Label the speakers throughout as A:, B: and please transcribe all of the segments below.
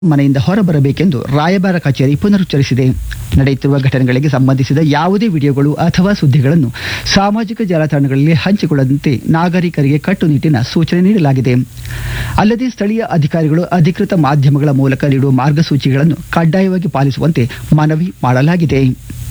A: ಮನೆಯಿಂದ ಹೊರಬರಬೇಕೆಂದು ರಾಯಭಾರ ಕಚೇರಿ ಪುನರುಚ್ಚರಿಸಿದೆ ನಡೆಯುತ್ತಿರುವ ಘಟನೆಗಳಿಗೆ ಸಂಬಂಧಿಸಿದ ಯಾವುದೇ ವಿಡಿಯೋಗಳು ಅಥವಾ ಸುದ್ದಿಗಳನ್ನು ಸಾಮಾಜಿಕ ಜಾಲತಾಣಗಳಲ್ಲಿ ಹಂಚಿಕೊಳ್ಳದಂತೆ ನಾಗರಿಕರಿಗೆ ಕಟ್ಟುನಿಟ್ಟಿನ ಸೂಚನೆ ನೀಡಲಾಗಿದೆ ಅಲ್ಲದೆ ಸ್ಥಳೀಯ ಅಧಿಕಾರಿಗಳು ಅಧಿಕೃತ ಮಾಧ್ಯಮಗಳ ಮೂಲಕ ನೀಡುವ ಮಾರ್ಗಸೂಚಿಗಳನ್ನು ಕಡ್ಡಾಯವಾಗಿ ಪಾಲಿಸುವಂತೆ ಮನವಿ ಮಾಡಲಾಗಿದೆ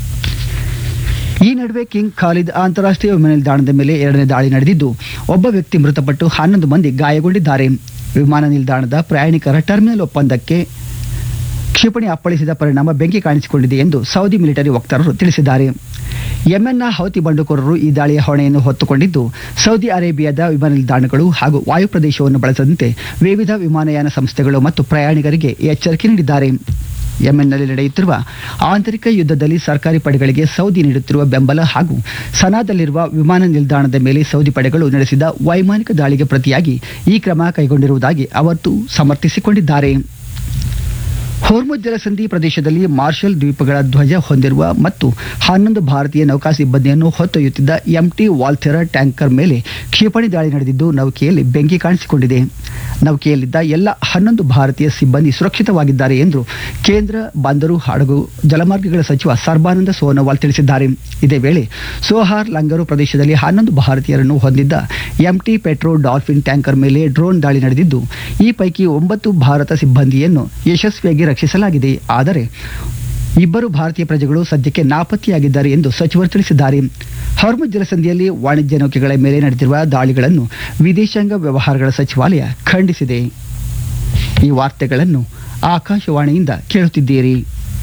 A: ಈ ನಡುವೆ ಕಿಂಗ್ ಖಾಲಿದ್ ಅಂತಾರಾಷ್ಟ್ರೀಯ ವಿಮಾನ ನಿಲ್ದಾಣದ ಮೇಲೆ ಎರಡನೇ ದಾಳಿ ನಡೆದಿದ್ದು ಒಬ್ಬ ವ್ಯಕ್ತಿ ಮೃತಪಟ್ಟು ಹನ್ನೊಂದು ಮಂದಿ ಗಾಯಗೊಂಡಿದ್ದಾರೆ ವಿಮಾನ ನಿಲ್ದಾಣದ ಪ್ರಯಾಣಿಕರ ಟರ್ಮಿನಲ್ ಒಪ್ಪಂದಕ್ಕೆ ಕ್ಷಿಪಣಿ ಅಪ್ಪಳಿಸಿದ ಪರಿಣಾಮ ಬೆಂಕಿ ಕಾಣಿಸಿಕೊಂಡಿದೆ ಎಂದು ಸೌದಿ ಮಿಲಿಟರಿ ವಕ್ತಾರರು ತಿಳಿಸಿದ್ದಾರೆ ಯೆಮೆನ್ನ ಹೌತಿ ಬಂಡುಕೋರರು ಈ ದಾಳಿಯ ಹೊಣೆಯನ್ನು ಹೊತ್ತುಕೊಂಡಿದ್ದು ಸೌದಿ ಅರೇಬಿಯಾದ ವಿಮಾನ ನಿಲ್ದಾಣಗಳು ಹಾಗೂ ವಾಯು ಪ್ರದೇಶವನ್ನು ಬಳಸದಂತೆ ವಿವಿಧ ವಿಮಾನಯಾನ ಸಂಸ್ಥೆಗಳು ಮತ್ತು ಪ್ರಯಾಣಿಕರಿಗೆ ಎಚ್ಚರಿಕೆ ನೀಡಿದ್ದಾರೆ ಯೆಮೆನ್ನಲ್ಲಿ ನಡೆಯುತ್ತಿರುವ ಆಂತರಿಕ ಯುದ್ಧದಲ್ಲಿ ಸರ್ಕಾರಿ ಪಡೆಗಳಿಗೆ ಸೌದಿ ನೀಡುತ್ತಿರುವ ಬೆಂಬಲ ಹಾಗೂ ಸನಾದಲ್ಲಿರುವ ವಿಮಾನ ನಿಲ್ದಾಣದ ಮೇಲೆ ಸೌದಿ ಪಡೆಗಳು ನಡೆಸಿದ ವೈಮಾನಿಕ ದಾಳಿಗೆ ಪ್ರತಿಯಾಗಿ ಈ ಕ್ರಮ ಕೈಗೊಂಡಿರುವುದಾಗಿ ಅವರು ಸಮರ್ಥಿಸಿಕೊಂಡಿದ್ದಾರೆ ಹೋರ್ಮುಜ್ ಜಲಸಂಧಿ ಪ್ರದೇಶದಲ್ಲಿ ಮಾರ್ಷಲ್ ದ್ವೀಪಗಳ ಧ್ವಜ ಹೊಂದಿರುವ ಮತ್ತು ಹನ್ನೊಂದು ಭಾರತೀಯ ನೌಕಾ ಸಿಬ್ಬಂದಿಯನ್ನು ಹೊತ್ತೊಯ್ಯುತ್ತಿದ್ದ ಎಂಟಿ ವಾಲ್ಥೆರ ಟ್ಯಾಂಕರ್ ಮೇಲೆ ಕ್ಷಿಪಣಿ ದಾಳಿ ನಡೆದಿದ್ದು ನೌಕೆಯಲ್ಲಿ ಬೆಂಕಿ ಕಾಣಿಸಿಕೊಂಡಿದೆ ನೌಕೆಯಲ್ಲಿದ್ದ ಎಲ್ಲ ಹನ್ನೊಂದು ಭಾರತೀಯ ಸಿಬ್ಬಂದಿ ಸುರಕ್ಷಿತವಾಗಿದ್ದಾರೆ ಎಂದು ಕೇಂದ್ರ ಬಂದರು ಹಡಗು ಜಲಮಾರ್ಗಗಳ ಸಚಿವ ಸರ್ಬಾನಂದ ಸೋನೋವಾಲ್ ತಿಳಿಸಿದ್ದಾರೆ ಇದೇ ವೇಳೆ ಸೋಹಾರ್ ಲಂಗರು ಪ್ರದೇಶದಲ್ಲಿ ಹನ್ನೊಂದು ಭಾರತೀಯರನ್ನು ಹೊಂದಿದ್ದ ಎಂಟಿ ಪೆಟ್ರೋ ಡಾಲ್ಫಿನ್ ಟ್ಯಾಂಕರ್ ಮೇಲೆ ಡ್ರೋನ್ ದಾಳಿ ನಡೆದಿದ್ದು ಈ ಪೈಕಿ ಒಂಬತ್ತು ಭಾರತ ಸಿಬ್ಬಂದಿಯನ್ನು ಯಶಸ್ವಿಯಾಗಿ ರಕ್ಷಿಸಲಾಗಿದೆ ಆದರೆ ಇಬ್ಬರು ಭಾರತೀಯ ಪ್ರಜೆಗಳು ಸದ್ಯಕ್ಕೆ ನಾಪತ್ತೆಯಾಗಿದ್ದಾರೆ ಎಂದು ಸಚಿವರು ತಿಳಿಸಿದ್ದಾರೆ ಹರ್ಮುಜ್ ಜಲಸಂಧಿಯಲ್ಲಿ ವಾಣಿಜ್ಯ ನೌಕೆಗಳ ಮೇಲೆ ನಡೆದಿರುವ ದಾಳಿಗಳನ್ನು ವಿದೇಶಾಂಗ ವ್ಯವಹಾರಗಳ ಸಚಿವಾಲಯ ಖಂಡಿಸಿದೆ ಈ ವಾರ್ತೆಗಳನ್ನು ಆಕಾಶವಾಣಿಯಿಂದ ಕೇಳುತ್ತಿದ್ದೀರಿ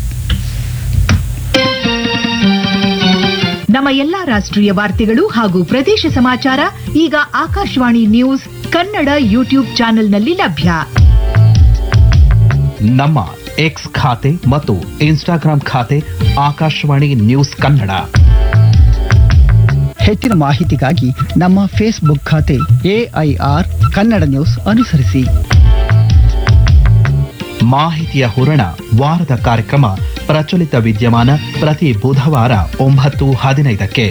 B: ನಮ್ಮ ಎಲ್ಲಾ ರಾಷ್ಟ್ರೀಯ ವಾರ್ತೆಗಳು ಹಾಗೂ ಪ್ರದೇಶ ಸಮಾಚಾರ ಈಗ ಆಕಾಶವಾಣಿ ನ್ಯೂಸ್ ಕನ್ನಡ ಯೂಟ್ಯೂಬ್ ಚಾನೆಲ್ನಲ್ಲಿ ಲಭ್ಯ
C: ನಮ್ಮ ಎಕ್ಸ್ ಖಾತೆ ಮತ್ತು ಇನ್ಸ್ಟಾಗ್ರಾಂ ಖಾತೆ ಆಕಾಶವಾಣಿ ನ್ಯೂಸ್ ಕನ್ನಡ
A: ಹೆಚ್ಚಿನ ಮಾಹಿತಿಗಾಗಿ ನಮ್ಮ ಫೇಸ್ಬುಕ್ ಖಾತೆ ಎಐಆರ್ ಕನ್ನಡ ನ್ಯೂಸ್ ಅನುಸರಿಸಿ
C: ಮಾಹಿತಿಯ ಹೂರಣ ವಾರದ ಕಾರ್ಯಕ್ರಮ ಪ್ರಚಲಿತ ವಿದ್ಯಮಾನ ಪ್ರತಿ ಬುಧವಾರ ಒಂಬತ್ತು ಹದಿನೈದಕ್ಕೆ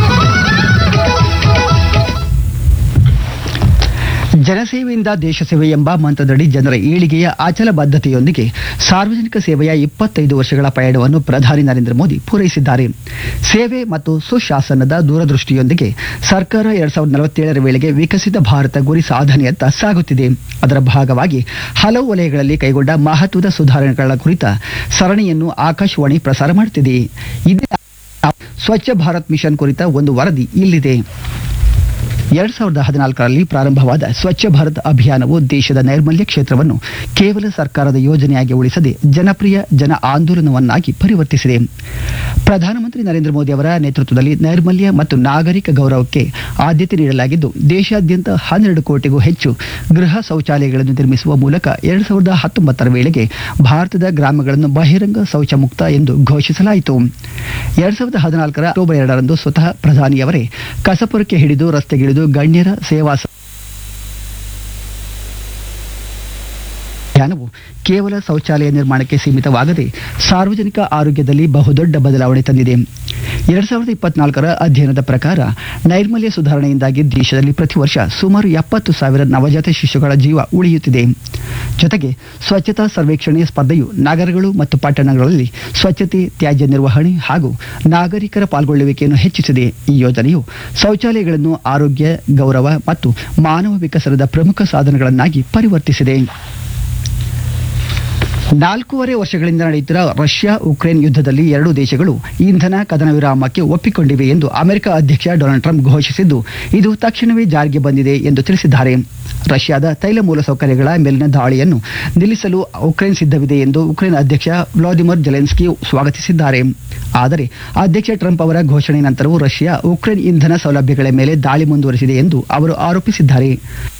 A: ಜನಸೇವೆಯಿಂದ ದೇಶ ಸೇವೆ ಎಂಬ ಮಂತ್ರದಡಿ ಜನರ ಏಳಿಗೆಯ ಅಚಲ ಬದ್ಧತೆಯೊಂದಿಗೆ ಸಾರ್ವಜನಿಕ ಸೇವೆಯ ಇಪ್ಪತ್ತೈದು ವರ್ಷಗಳ ಪಯಣವನ್ನು ಪ್ರಧಾನಿ ನರೇಂದ್ರ ಮೋದಿ ಪೂರೈಸಿದ್ದಾರೆ ಸೇವೆ ಮತ್ತು ಸುಶಾಸನದ ದೂರದೃಷ್ಟಿಯೊಂದಿಗೆ ಸರ್ಕಾರ ಎರಡ್ ಸಾವಿರದ ನಲವತ್ತೇಳರ ವೇಳೆಗೆ ವಿಕಸಿತ ಭಾರತ ಗುರಿ ಸಾಧನೆಯತ್ತ ಸಾಗುತ್ತಿದೆ ಅದರ ಭಾಗವಾಗಿ ಹಲವು ವಲಯಗಳಲ್ಲಿ ಕೈಗೊಂಡ ಮಹತ್ವದ ಸುಧಾರಣೆಗಳ ಕುರಿತ ಸರಣಿಯನ್ನು ಆಕಾಶವಾಣಿ ಪ್ರಸಾರ ಮಾಡುತ್ತಿದೆ ಇದೇ ಸ್ವಚ್ಛ ಭಾರತ್ ಮಿಷನ್ ಕುರಿತ ಒಂದು ವರದಿ ಇಲ್ಲಿದೆ ಎರಡ್ ಸಾವಿರದ ಹದಿನಾಲ್ಕರಲ್ಲಿ ಪ್ರಾರಂಭವಾದ ಸ್ವಚ್ಛ ಭಾರತ್ ಅಭಿಯಾನವು ದೇಶದ ನೈರ್ಮಲ್ಯ ಕ್ಷೇತ್ರವನ್ನು ಕೇವಲ ಸರ್ಕಾರದ ಯೋಜನೆಯಾಗಿ ಉಳಿಸದೆ ಜನಪ್ರಿಯ ಜನ ಆಂದೋಲನವನ್ನಾಗಿ ಪರಿವರ್ತಿಸಿದೆ ಪ್ರಧಾನಮಂತ್ರಿ ನರೇಂದ್ರ ಮೋದಿ ಅವರ ನೇತೃತ್ವದಲ್ಲಿ ನೈರ್ಮಲ್ಯ ಮತ್ತು ನಾಗರಿಕ ಗೌರವಕ್ಕೆ ಆದ್ಯತೆ ನೀಡಲಾಗಿದ್ದು ದೇಶಾದ್ಯಂತ ಹನ್ನೆರಡು ಕೋಟಿಗೂ ಹೆಚ್ಚು ಗೃಹ ಶೌಚಾಲಯಗಳನ್ನು ನಿರ್ಮಿಸುವ ಮೂಲಕ ಎರಡ್ ಸಾವಿರದ ಹತ್ತೊಂಬತ್ತರ ವೇಳೆಗೆ ಭಾರತದ ಗ್ರಾಮಗಳನ್ನು ಬಹಿರಂಗ ಶೌಚ ಮುಕ್ತ ಎಂದು ಘೋಷಿಸಲಾಯಿತು ಎರಡ್ ಸಾವಿರದ ಹದಿನಾಲ್ಕರ ಅಕ್ಟೋಬರ್ ಎರಡರಂದು ಸ್ವತಃ ಪ್ರಧಾನಿಯವರೇ ಕಸಪುರಕ್ಕೆ ಹಿಡಿದು ರಸ್ತೆಗಿಳಿದು ಗಣ್ಯರ ಸೇವಾ ಸ- ಅಭಿಯಾನವು ಕೇವಲ ಶೌಚಾಲಯ ನಿರ್ಮಾಣಕ್ಕೆ ಸೀಮಿತವಾಗದೆ ಸಾರ್ವಜನಿಕ ಆರೋಗ್ಯದಲ್ಲಿ ಬಹುದೊಡ್ಡ ಬದಲಾವಣೆ ತಂದಿದೆ ಎರಡ್ ಸಾವಿರದ ಇಪ್ಪತ್ನಾಲ್ಕರ ಅಧ್ಯಯನದ ಪ್ರಕಾರ ನೈರ್ಮಲ್ಯ ಸುಧಾರಣೆಯಿಂದಾಗಿ ದೇಶದಲ್ಲಿ ಪ್ರತಿ ವರ್ಷ ಸುಮಾರು ಎಪ್ಪತ್ತು ಸಾವಿರ ನವಜಾತ ಶಿಶುಗಳ ಜೀವ ಉಳಿಯುತ್ತಿದೆ ಜೊತೆಗೆ ಸ್ವಚ್ಛತಾ ಸರ್ವೇಕ್ಷಣೆ ಸ್ಪರ್ಧೆಯು ನಗರಗಳು ಮತ್ತು ಪಟ್ಟಣಗಳಲ್ಲಿ ಸ್ವಚ್ಛತೆ ತ್ಯಾಜ್ಯ ನಿರ್ವಹಣೆ ಹಾಗೂ ನಾಗರಿಕರ ಪಾಲ್ಗೊಳ್ಳುವಿಕೆಯನ್ನು ಹೆಚ್ಚಿಸಿದೆ ಈ ಯೋಜನೆಯು ಶೌಚಾಲಯಗಳನ್ನು ಆರೋಗ್ಯ ಗೌರವ ಮತ್ತು ಮಾನವ ವಿಕಸನದ ಪ್ರಮುಖ ಸಾಧನಗಳನ್ನಾಗಿ ಪರಿವರ್ತಿಸಿದೆ ನಾಲ್ಕೂವರೆ ವರ್ಷಗಳಿಂದ ನಡೆಯುತ್ತಿರುವ ರಷ್ಯಾ ಉಕ್ರೇನ್ ಯುದ್ಧದಲ್ಲಿ ಎರಡೂ ದೇಶಗಳು ಇಂಧನ ಕದನ ವಿರಾಮಕ್ಕೆ ಒಪ್ಪಿಕೊಂಡಿವೆ ಎಂದು ಅಮೆರಿಕ ಅಧ್ಯಕ್ಷ ಡೊನಾಲ್ಡ್ ಟ್ರಂಪ್ ಘೋಷಿಸಿದ್ದು ಇದು ತಕ್ಷಣವೇ ಜಾರಿಗೆ ಬಂದಿದೆ ಎಂದು ತಿಳಿಸಿದ್ದಾರೆ ರಷ್ಯಾದ ತೈಲ ಮೂಲಸೌಕರ್ಯಗಳ ಮೇಲಿನ ದಾಳಿಯನ್ನು ನಿಲ್ಲಿಸಲು ಉಕ್ರೇನ್ ಸಿದ್ಧವಿದೆ ಎಂದು ಉಕ್ರೇನ್ ಅಧ್ಯಕ್ಷ ವ್ಲಾದಿಮಿರ್ ಜೆಲೆನ್ಸ್ಕಿ ಸ್ವಾಗತಿಸಿದ್ದಾರೆ ಆದರೆ ಅಧ್ಯಕ್ಷ ಟ್ರಂಪ್ ಅವರ ಘೋಷಣೆ ನಂತರವೂ ರಷ್ಯಾ ಉಕ್ರೇನ್ ಇಂಧನ ಸೌಲಭ್ಯಗಳ ಮೇಲೆ ದಾಳಿ ಮುಂದುವರೆಸಿದೆ ಎಂದು ಅವರು ಆರೋಪಿಸಿದ್ದಾರೆ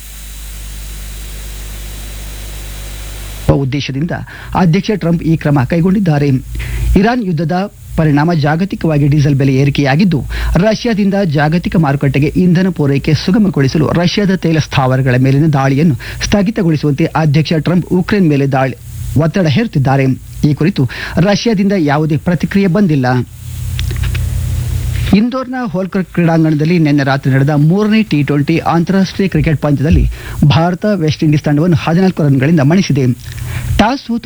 A: ಉದ್ದೇಶದಿಂದ ಅಧ್ಯಕ್ಷ ಟ್ರಂಪ್ ಈ ಕ್ರಮ ಕೈಗೊಂಡಿದ್ದಾರೆ ಇರಾನ್ ಯುದ್ಧದ ಪರಿಣಾಮ ಜಾಗತಿಕವಾಗಿ ಡೀಸೆಲ್ ಬೆಲೆ ಏರಿಕೆಯಾಗಿದ್ದು ರಷ್ಯಾದಿಂದ ಜಾಗತಿಕ ಮಾರುಕಟ್ಟೆಗೆ ಇಂಧನ ಪೂರೈಕೆ ಸುಗಮಗೊಳಿಸಲು ರಷ್ಯಾದ ತೈಲ ಸ್ಥಾವರಗಳ ಮೇಲಿನ ದಾಳಿಯನ್ನು ಸ್ಥಗಿತಗೊಳಿಸುವಂತೆ ಅಧ್ಯಕ್ಷ ಟ್ರಂಪ್ ಉಕ್ರೇನ್ ಮೇಲೆ ದಾಳಿ ಒತ್ತಡ ಹೇರುತ್ತಿದ್ದಾರೆ ಈ ಕುರಿತು ರಷ್ಯಾದಿಂದ ಯಾವುದೇ ಪ್ರತಿಕ್ರಿಯೆ ಬಂದಿಲ್ಲ ಇಂದೋರ್ನ ಹೋಲ್ಕರ್ ಕ್ರೀಡಾಂಗಣದಲ್ಲಿ ನಿನ್ನೆ ರಾತ್ರಿ ನಡೆದ ಮೂರನೇ ಟಿ ಟ್ವೆಂಟಿ ಅಂತಾರಾಷ್ಟ್ರೀಯ ಕ್ರಿಕೆಟ್ ಪಂದ್ಯದಲ್ಲಿ ಭಾರತ ವೆಸ್ಟ್ ಇಂಡೀಸ್ ತಂಡವನ್ನು ಹದಿನಾಲ್ಕು ರನ್ಗಳಿಂದ ಮಣಿಸಿದೆ ಟಾಸ್ ಸೋತು